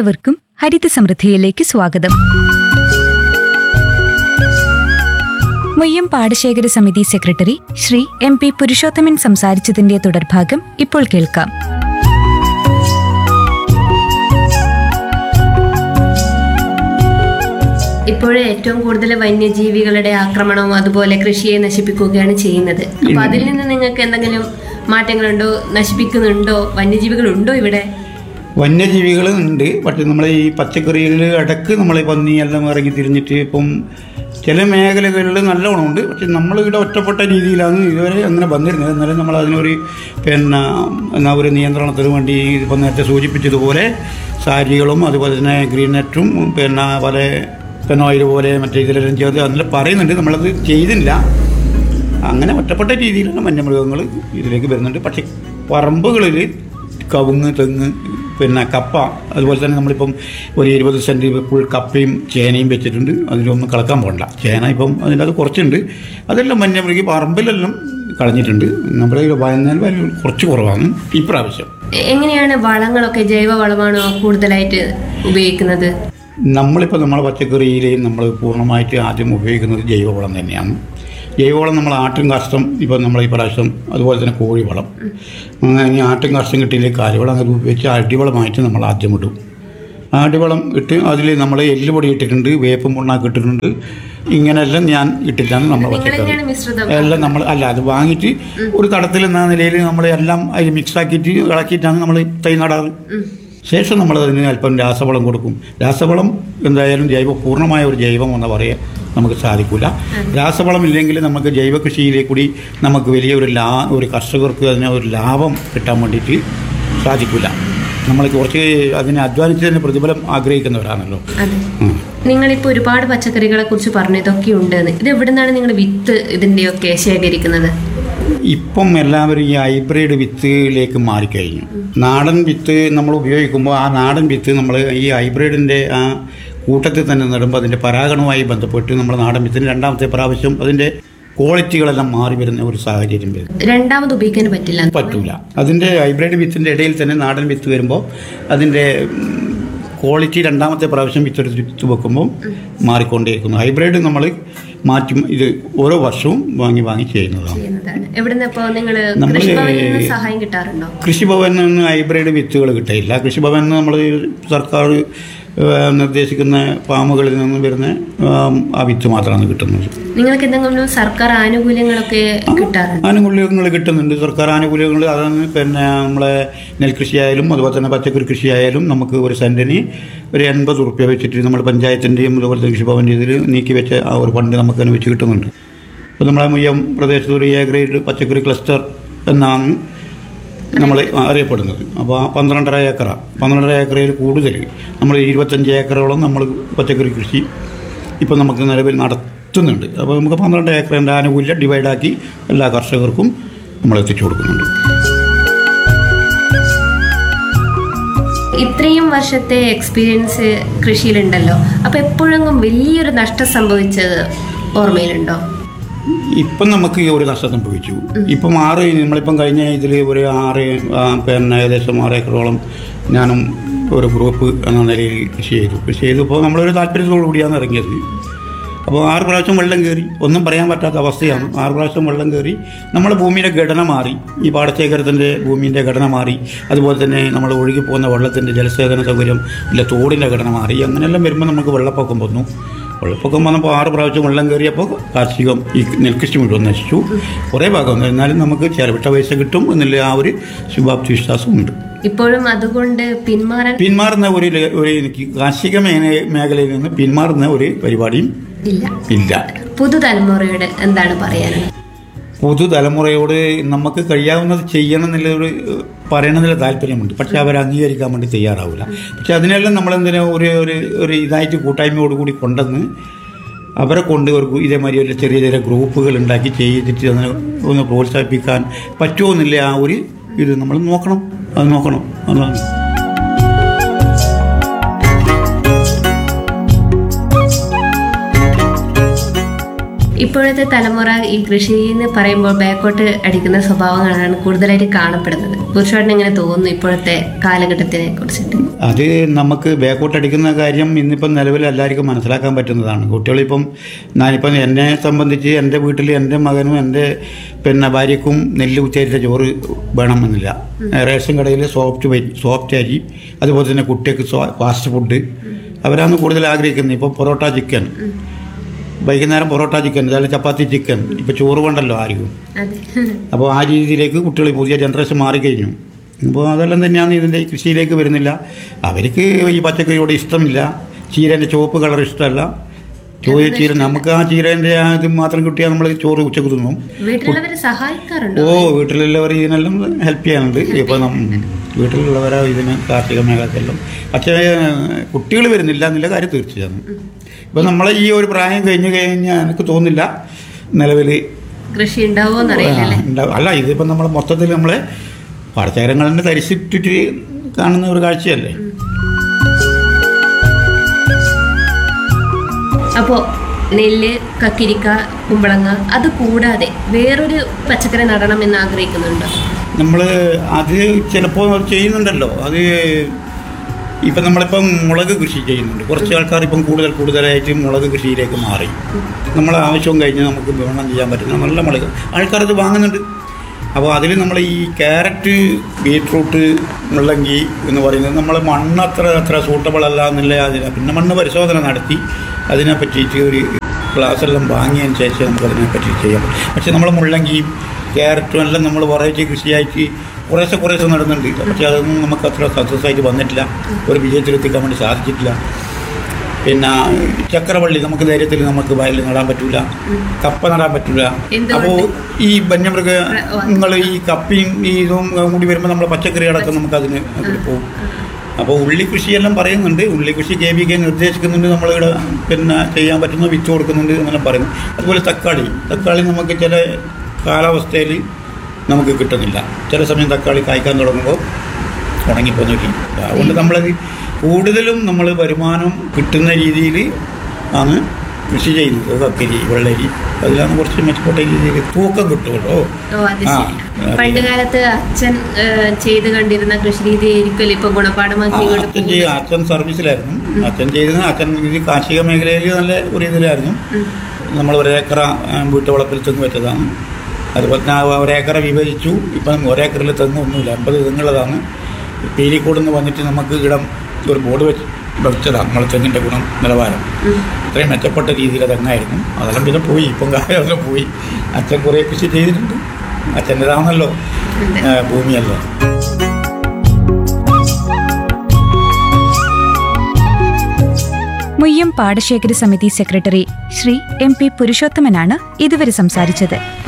ഏവർക്കും ഹരിത സമൃദ്ധിയിലേക്ക് സ്വാഗതം മുയ്യം പാടശേഖര സമിതി secretary Shri M P Purushothaman സംസാരിച്ചതിന്റെ തുടർഭാഗം ഇപ്പോൾ കേൾക്കാം ഇപ്പോഴേ ഏറ്റവും കൂടുതൽ വന്യജീവികളുടെ ആക്രമണവും അതുപോലെ കൃഷിയെ നശിപ്പിക്കുകയാണ് ചെയ്യുന്നത് അപ്പൊ അതിൽ നിന്ന് നിങ്ങൾക്ക് എന്തെങ്കിലും മാറ്റങ്ങളുണ്ടോ നശിപ്പിക്കുന്നുണ്ടോ വന്യജീവികളുണ്ടോ ഇവിടെ വന്യജീവികൾ ഉണ്ട് പക്ഷെ നമ്മൾ ഈ പച്ചക്കറികളിൽ ഇടക്ക് നമ്മൾ പന്നിയെല്ലാം ഇറങ്ങി തിരിഞ്ഞിട്ട് ഇപ്പം ചില മേഖലകളിൽ നല്ലോണമുണ്ട് പക്ഷെ നമ്മളിവിടെ ഒറ്റപ്പെട്ട രീതിയിലാണ് ഇതുവരെ അങ്ങനെ വന്നിരുന്നത് എന്നാലും നമ്മൾ അതിനൊരു പിന്നെ എന്നാ ഒരു നിയന്ത്രണത്തിന് വേണ്ടി ഇപ്പം നേരത്തെ സൂചിപ്പിച്ചതുപോലെ സാരികളും അതുപോലെ തന്നെ ഗ്രീൻ നെറ്റും പിന്നെ പല പെനോയിൽ പോലെ മറ്റേ ഇതിലെല്ലാം ചേർത്ത് അതിൽ പറയുന്നുണ്ട് നമ്മളത് ചെയ്തില്ല അങ്ങനെ ഒറ്റപ്പെട്ട രീതിയിലുള്ള വന്യമൃഗങ്ങൾ ഇതിലേക്ക് വരുന്നുണ്ട് പക്ഷേ പറമ്പുകളിൽ കവുങ്ങ് തെങ്ങ് പിന്നെ കപ്പ അതുപോലെ തന്നെ നമ്മളിപ്പം ഒരു ഇരുപത് സെൻറ്റ് ഫുൾ കപ്പയും ചേനയും വെച്ചിട്ടുണ്ട് അതിലൊന്നും കളക്കാൻ പോകണ്ട ചേന ഇപ്പം അതിൻ്റെ അത് കുറച്ചുണ്ട് അതെല്ലാം വന്യമൃഗി പറമ്പിലെല്ലാം കളഞ്ഞിട്ടുണ്ട് നമ്മുടെ വയനാൽ വാല്യൂ കുറച്ച് കുറവാണ് ഇപ്രാവശ്യം എ- എങ്ങനെയാണ് വളങ്ങളൊക്കെ ജൈവ വളമാണോ കൂടുതലായിട്ട് ഉപയോഗിക്കുന്നത് നമ്മളിപ്പോൾ നമ്മളെ പച്ചക്കറിയിൽ നമ്മൾ പൂർണ്ണമായിട്ട് ആദ്യം ഉപയോഗിക്കുന്നത് ജൈവവളം തന്നെയാണ് ജൈവവളം നമ്മൾ ആട്ടും കാഷ്ടം ഇപ്പോൾ നമ്മൾ ഈ പ്രാവശ്യം അതുപോലെ തന്നെ കോഴിവളം അങ്ങനെ ഇനി ആട്ടും കാഷ്ടം കിട്ടിയില്ലേ കാലിവളം അത് ഉപയോഗിച്ച് അടിവളമായിട്ട് നമ്മൾ ആദ്യം ഇടും അടിവളം ഇട്ട് അതിൽ നമ്മൾ എല്ലുപൊടി ഇട്ടിട്ടുണ്ട് വേപ്പും പുണ്ണാക്ക് ഇട്ടിട്ടുണ്ട് ഇങ്ങനെയെല്ലാം ഞാൻ ഇട്ടിട്ടാണ് നമ്മൾ നിങ്ങൾ പച്ചക്കറി തന്നെയാണ് മിശ്രിതം എല്ലാം നമ്മൾ അല്ല അത് വാങ്ങിയിട്ട് ഒരു തടത്തിൽ എന്ന നിലയിൽ നമ്മൾ എല്ലാം അതിൽ മിക്സ് ആക്കിയിട്ട് ഇളക്കിയിട്ടാണ് നമ്മൾ തൈ നടാറ് ശേഷം നമ്മൾ അതിന് അല്പം രാസവളം കൊടുക്കും രാസവളം എന്തായാലും ജൈവ പൂർണ്ണമായ ഒരു ജൈവം എന്ന് പറയാൻ നമുക്ക് സാധിക്കില്ല രാസവളം ഇല്ലെങ്കിൽ നമുക്ക് ജൈവ കൃഷിയിലെ കൂടി നമുക്ക് വലിയൊരു ലാ ഒരു കർഷകർക്ക് അതിന് ഒരു ലാഭം കിട്ടാൻ വേണ്ടിയിട്ട് സാധിക്കില്ല നമ്മൾ കുറച്ച് അതിനെ അധ്വാനിച്ചതിന് പ്രതിഫലം ആഗ്രഹിക്കുന്നവരാണല്ലോ അതെ ഉം. നിങ്ങളിപ്പോൾ ഒരുപാട് പച്ചക്കറികളെ കുറിച്ച് പറഞ്ഞു ഇതൊക്കെ ഉണ്ടെന്ന് ഇത് എവിടെ നിന്നാണ് നിങ്ങൾ വിത്ത് ഇതിന്റെയൊക്കെ ശേഖരിക്കുന്നത് ഇപ്പം എല്ലാവരും ഈ ഹൈബ്രിഡ് വിത്തിലേക്ക് മാറിക്കഴിഞ്ഞു നാടൻ വിത്ത് നമ്മൾ ഉപയോഗിക്കുമ്പോൾ ആ നാടൻ വിത്ത് നമ്മൾ ഈ ഹൈബ്രിഡിൻ്റെ ആ കൂട്ടത്തിൽ തന്നെ നടുമ്പോൾ അതിൻ്റെ പരാഗണവുമായി ബന്ധപ്പെട്ട് നമ്മൾ നാടൻ വിത്തിന് രണ്ടാമത്തെ പ്രാവശ്യം അതിൻ്റെ ക്വാളിറ്റികളെല്ലാം മാറി വരുന്ന ഒരു സാഹചര്യം വരും രണ്ടാമത് ഉപയോഗിക്കാൻ പറ്റില്ല പറ്റൂല അതിൻ്റെ ഹൈബ്രിഡ് വിത്തിൻ്റെ ഇടയിൽ തന്നെ നാടൻ വിത്ത് വരുമ്പോൾ അതിൻ്റെ ക്വാളിറ്റി രണ്ടാമത്തെ പ്രാവശ്യം വിത്തെടുത്ത് വിത്ത് വെക്കുമ്പോൾ മാറിക്കൊണ്ടേയിരിക്കുന്നു ഹൈബ്രിഡ് നമ്മൾ മാറ്റി ഇത് ഓരോ വർഷവും വാങ്ങി വാങ്ങി ചെയ്യുന്നതാണ് ചെയ്യുന്നതാണ് എവിടുന്ന് ഇപ്പോൾ നിങ്ങൾ നമ്മള് കൃഷിഭവനിൽ നിന്ന് സഹായം കിട്ടാറുണ്ടോ കൃഷിഭവനിൽ നിന്ന് ഹൈബ്രിഡ് വിത്തുകൾ കിട്ടില്ല കൃഷിഭവനിൽ നിന്ന് നമ്മൾ സർക്കാർ ഏഹ്, നിർദ്ദേശിക്കുന്ന ഫാമുകളിൽ നിന്ന് വരുന്ന ആം, ആ വിത്ത് മാത്രമാണ് കിട്ടുന്നത് നിങ്ങൾക്ക് എന്തെങ്കിലും സർക്കാർ ആനുകൂല്യങ്ങളൊക്കെ കിട്ടാറുണ്ടോ ആനുകൂല്യങ്ങൾ കിട്ടുന്നുണ്ട് സർക്കാർ ആനുകൂല്യങ്ങൾ അതാണ് പിന്നെ നമ്മളെ നെൽകൃഷിയായാലും അതുപോലെ തന്നെ പച്ചക്കറി കൃഷിയായാലും നമുക്ക് ഒരു സെൻറ്റിന് ഒരു എൺപത് റുപ്യ വെച്ചിട്ട് നമ്മൾ പഞ്ചായത്തിൻ്റെയും അതുപോലെ തന്നെ കൃഷിഭവൻ്റെ ഇതിൽ നീക്കി വെച്ച ആ ഒരു ഫണ്ട് നമുക്ക് അനുവദിച്ച് കിട്ടുന്നുണ്ട് അപ്പോൾ നമ്മളെ മുയ്യം പ്രദേശത്ത് ഒരു എ ഗ്രേഡ് പച്ചക്കറി ക്ലസ്റ്റർ എന്നാണ് നമ്മൾ അറിയപ്പെടുന്നത് അപ്പോൾ ആ പന്ത്രണ്ടര ഏക്കറ പന്ത്രണ്ടര ഏക്കറയിൽ കൂടുതൽ നമ്മൾ ഇരുപത്തഞ്ച് ഏക്കറോളം നമ്മൾ പച്ചക്കറി കൃഷി ഇപ്പം നമുക്ക് നിലവിൽ നടത്തുന്നുണ്ട് അപ്പോൾ നമുക്ക് പന്ത്രണ്ട് ഏക്കറിൻ്റെ ആനുകൂല്യം ഡിവൈഡാക്കി എല്ലാ കർഷകർക്കും നമ്മൾ എത്തിച്ചു കൊടുക്കുന്നുണ്ട് ഇത്രയും വർഷത്തെ എക്സ്പീരിയൻസ് കൃഷിയിലുണ്ടല്ലോ അപ്പൊ എപ്പോഴെങ്കിലും വലിയൊരു നഷ്ടം സംഭവിച്ചത് ഓർമ്മയിലുണ്ടോ ഇപ്പം നമുക്ക് ഈ ഒരു നഷ്ടം സംഭവിച്ചു ഇപ്പം ആറ് നമ്മളിപ്പം കഴിഞ്ഞ ഇതിൽ ഒരു ആറ് ആ, പിന്നെ ഏകദേശം ആറ് ഏക്കറോളം ഞാനും ഒരു ഗ്രൂപ്പ് എന്ന നിലയിൽ കൃഷി ചെയ്തു കൃഷി ചെയ്തപ്പോൾ നമ്മളൊരു താല്പര്യത്തോടു കൂടിയാണ് ഇറങ്ങിയത് അപ്പോൾ ആറ് പ്രാവശ്യം വെള്ളം കയറി ഒന്നും പറയാൻ പറ്റാത്ത അവസ്ഥയാണ് ആറ് പ്രാവശ്യം വെള്ളം കയറി നമ്മുടെ ഭൂമിയുടെ ഘടന മാറി ഈ പാടശേഖരത്തിൻ്റെ ഭൂമിൻ്റെ ഘടന മാറി അതുപോലെ തന്നെ നമ്മൾ ഒഴുകി പോകുന്ന വെള്ളത്തിൻ്റെ ജലസേചന സൗകര്യം ഇല്ല തോടിൻ്റെ ഘടന മാറി അങ്ങനെയെല്ലാം വരുമ്പോൾ നമുക്ക് വെള്ളപ്പൊക്കം വന്നു വെള്ളപ്പൊക്കം വന്നപ്പോൾ ആറ് പ്രാവശ്യം വെള്ളം കയറിയപ്പോൾ കാർഷികം ഈ നെൽകൃഷി മുഴുവൻ നശിച്ചു കുറേ ഭാഗം എന്നാലും നമുക്ക് ചിലവിട്ട പൈസ കിട്ടും എന്നുള്ള ആ ഒരു ശുഭാപ്തി വിശ്വാസമുണ്ട് ഇപ്പോഴും അതുകൊണ്ട് പിന്മാറാൻ പിന്മാറുന്ന ഒരു ല- ഒരു എനിക്ക് കാർഷിക മേന- മേഖലയിൽ നിന്ന് പിന്മാറുന്ന ഒരു പരിപാടിയും ഇല്ല ഇല്ല പുതുതലമുറയോട് എന്താണ് പറയാനുള്ളത് പുതുതലമുറയോട് നമുക്ക് കഴിയാവുന്നത് ചെയ്യണം എന്നുള്ള ഒരു പറയണമെന്നുള്ള താല്പര്യമുണ്ട് പക്ഷെ അവർ അംഗീകരിക്കാൻ വേണ്ടി തയ്യാറാവില്ല പക്ഷെ അതിനെല്ലാം നമ്മളെന്തിനാ ഒരു ഒരു ഒരു ഇതായിട്ട് കൂട്ടായ്മയോട് കൂടി കൊണ്ടുവന്ന് അവരെ കൊണ്ട് ഒരു ഇതേമാതിരി ഒരു ചെറിയ ചെറിയ ഗ്രൂപ്പുകൾ ഉണ്ടാക്കി ചെയ്തിട്ട് അതിനെ ഒന്ന് പ്രോത്സാഹിപ്പിക്കാൻ പറ്റുമോ എന്നില്ല ആ ഒരു ഇത് നമ്മൾ നോക്കണം അത് നോക്കണം അതാണ് ഇപ്പൊ ഇപ്പോഴത്തെ തലമുറ ഈ കൃഷി എന്ന് പറയുമ്പോൾ ബാക്കോട്ട് അടിക്കുന്ന സ്വഭാവങ്ങളാണ് കൂടുതലായിട്ട് കാണപ്പെടുന്നത് പുരുഷോട്ടിന് എങ്ങനെ തോന്നുന്നു ഇപ്പോഴത്തെ കാലഘട്ടത്തിനെ കുറിച്ചിട്ട് അത് നമുക്ക് ബാക്കോട്ട് അടിക്കുന്ന കാര്യം ഇന്നിപ്പം നിലവിൽ എല്ലാവർക്കും മനസ്സിലാക്കാൻ പറ്റുന്നതാണ് കുട്ടികളിപ്പം ഞാനിപ്പം എന്നെ സംബന്ധിച്ച് എൻ്റെ വീട്ടിൽ എൻ്റെ മകനും എൻ്റെ പിന്നെ ഭാര്യക്കും നെല്ല് ഉച്ചരിച്ച ചോറ് വേണമെന്നില്ല റേഷൻ കടയിൽ സോഫ്റ്റ് വരി സോഫ്റ്റ് അരി അതുപോലെ തന്നെ കുട്ടികൾക്ക് ഫാസ്റ്റ് ഫുഡ് അവരാണ് കൂടുതൽ ആഗ്രഹിക്കുന്നത് ഇപ്പോൾ പൊറോട്ട ചിക്കൻ വൈകുന്നേരം പൊറോട്ട ചിക്കൻ അതായത് ചപ്പാത്തി ചിക്കൻ ഇപ്പോൾ ചോറ് വേണ്ടല്ലോ ആർക്കും അതെ അപ്പോൾ ആ രീതിയിലേക്ക് കുട്ടികൾ പുതിയ ജനറേഷൻ മാറിക്കഴിഞ്ഞു അപ്പോൾ അതെല്ലാം തന്നെയാണ് ഇതിൻ്റെ ഈ കൃഷിയിലേക്ക് വരുന്നില്ല അവർക്ക് ഈ പച്ചക്കറിയോട് ഇഷ്ടമില്ല ചീരേൻ്റെ ചുവപ്പ് കളർ ഇഷ്ടമല്ല ചോറ് ചീര നമുക്ക് ആ ചീരേൻ്റെ ആ ഇത് മാത്രം കിട്ടിയാൽ നമ്മൾ ചോറ് ഉച്ചക്ക് തിന്നും വീട്ടിലുള്ളവരെ സഹായിക്കാറുണ്ടോ ഓ വീട്ടിലുള്ളവർ ഇതിനെല്ലാം ഹെൽപ്പ് ചെയ്യാനുണ്ട് ഇപ്പോൾ നം വീട്ടിലുള്ളവരാ ഇതിന് കാർഷിക മേഖലക്കെല്ലാം പക്ഷേ കുട്ടികൾ വരുന്നില്ല എന്നുള്ള കാര്യം തീർച്ചയാണ് ഇപ്പം നമ്മളെ ഈ ഒരു പ്രായം കഴിഞ്ഞ് കഴിഞ്ഞാൽ എനിക്ക് തോന്നുന്നില്ല നിലവിൽ കൃഷി ഉണ്ടാവുമോ എന്നറിയില്ല അല്ലേ ഉണ്ടാവും. അല്ല ഇതിപ്പം നമ്മൾ മൊത്തത്തിൽ നമ്മളെ പാടശേഖരങ്ങളെ തരിച്ചിട്ടിട്ട് കാണുന്ന ഒരു കാഴ്ചയല്ലേ അപ്പോ നെല്ല് കക്കിരിക്ക കുമ്പളങ്ങ അത് കൂടാതെ വേറൊരു പച്ചക്കറി നടണം എന്ന് ആഗ്രഹിക്കുന്നുണ്ടോ നമ്മൾ അത് ചിലപ്പോൾ ചെയ്യുന്നുണ്ടല്ലോ അത് ഇപ്പം നമ്മളിപ്പം മുളക് കൃഷി ചെയ്യുന്നുണ്ട് കുറച്ച് ആൾക്കാർ ഇപ്പം കൂടുതൽ കൂടുതലായിട്ട് മുളക് കൃഷിയിലേക്ക് മാറി നമ്മളെ ആവശ്യവും കഴിഞ്ഞ് നമുക്ക് വിപണനം ചെയ്യാൻ പറ്റുന്ന നല്ല മുളക് ആൾക്കാരത് വാങ്ങുന്നുണ്ട് അപ്പോൾ അതിൽ നമ്മൾ ഈ ക്യാരറ്റ് ബീട്രൂട്ട് മുള്ളങ്കി എന്ന് പറയുന്നത് നമ്മൾ മണ്ണ് അത്ര അത്ര സൂട്ടബിൾ അല്ല എന്നുള്ള അതിന് പിന്നെ മണ്ണ് പരിശോധന നടത്തി അതിനെ പറ്റിയിട്ട് ഒരു ക്ലാസ് എല്ലാം വാങ്ങിയതിന് ശേഷം നമുക്ക് അതിനെ പറ്റി ചെയ്യാം പക്ഷെ നമ്മൾ മുള്ളങ്കിയും ക്യാരറ്റും എല്ലാം നമ്മൾ വെറൈറ്റി കൃഷിയായിട്ട് കുറേശ്ശെ കുറേശ്ശെ നടന്നുണ്ട് പക്ഷെ അതൊന്നും നമുക്ക് അത്ര സക്സസ് ആയിട്ട് വന്നിട്ടില്ല ഒരു വിജയത്തിലെത്തിക്കാൻ വേണ്ടി സാധിച്ചിട്ടില്ല പിന്നെ ചക്രവള്ളി നമുക്ക് ധൈര്യത്തിൽ നമുക്ക് വയലിൽ നടാൻ പറ്റൂല കപ്പ നടാൻ പറ്റൂല എന്തുകൊണ്ട്? അപ്പോൾ ഈ വന്യമൃഗങ്ങൾ ഈ കപ്പയും ഈ ഇതും കൂടി വരുമ്പോൾ നമ്മൾ പച്ചക്കറി അടക്കം നമുക്ക് അതിന് അതിൽ പോകും അപ്പോൾ ഉള്ളി കൃഷിയെല്ലാം പറയുന്നുണ്ട് ഉള്ളി കൃഷി കെ വി കെ നിർദ്ദേശിക്കുന്നുണ്ട് നമ്മളിവിടെ പിന്നെ ചെയ്യാൻ പറ്റുന്ന വിത്ത് കൊടുക്കുന്നുണ്ട് എന്നെല്ലാം പറയുന്നു അതുപോലെ തക്കാളി തക്കാളി നമുക്ക് ചില കാലാവസ്ഥയിൽ നമുക്ക് കിട്ടുന്നില്ല ചില സമയം തക്കാളി കായ്ക്കാൻ തുടങ്ങുമ്പോൾ ഉണങ്ങിപ്പോന്നിരിക്കും അതുകൊണ്ട് നമ്മളത് കൂടുതലും നമ്മൾ വരുമാനം കിട്ടുന്ന രീതിയിൽ ആണ് കൃഷി ചെയ്യുന്നത് കക്കരി വെള്ളരി അതിലാണ് കുറച്ച് മെച്ചപ്പെട്ട രീതിയിൽ തൂക്കം കിട്ടുമല്ലോ ഓ അത് ആ, ശരി അതെ. പണ്ട് കാലത്ത് അച്ഛൻ ഏ, ചെയ്ത് കണ്ടിരുന്ന കൃഷി രീതി ആയിരിക്കുമല്ലോ ഇപ്പൊ ഗുണപാഠമാക്കി ആ, ഇങ്ങോട്ട് അച്ഛൻ ചെയ്യ അച്ഛൻ സർവീസിലായിരുന്നു അച്ഛൻ ചെയ്തിരുന്ന അച്ഛൻ ഈ കാർഷിക മേഖലയിൽ നല്ല ഒരു ഇതിലായിരുന്നു നമ്മൾ ഒരേക്കറ ആ, വീട്ടുവളപ്പിൽ തെങ്ങ് വെച്ചതാണ് അതുപോലെ തന്നെ ആ ഒരേക്കറ വിഭജിച്ചു ഇപ്പം ഒരേക്കറിൽ തെങ്ങ് ഒന്നുമില്ല അമ്പത് തെങ്ങുള്ളതാണ് പീലിക്കൂട് നിന്ന് വന്നിട്ട് നമുക്ക് ഇടം ഒരു ബോർഡ് വെച്ച് വെച്ചതാണ് നമ്മളെ തെങ്ങിൻ്റെ ഗുണം നിലവാരം ഇത്രയും മെച്ചപ്പെട്ട രീതിയിൽ തെങ്ങായിരുന്നു അതെല്ലാം പിന്നെ പോയി ഇപ്പം കാലം പോയി അച്ഛൻ കുറേ കൃഷി ചെയ്തിട്ടുണ്ട് അച്ഛൻ്റെതാണല്ലോ ആ, ഭൂമിയല്ലോ മുയ്യം പാടശേഖര സമിതി സെക്രട്ടറി ശ്രീ എം പി പുരുഷോത്തമനാണ് ഇതുവരെ സംസാരിച്ചത്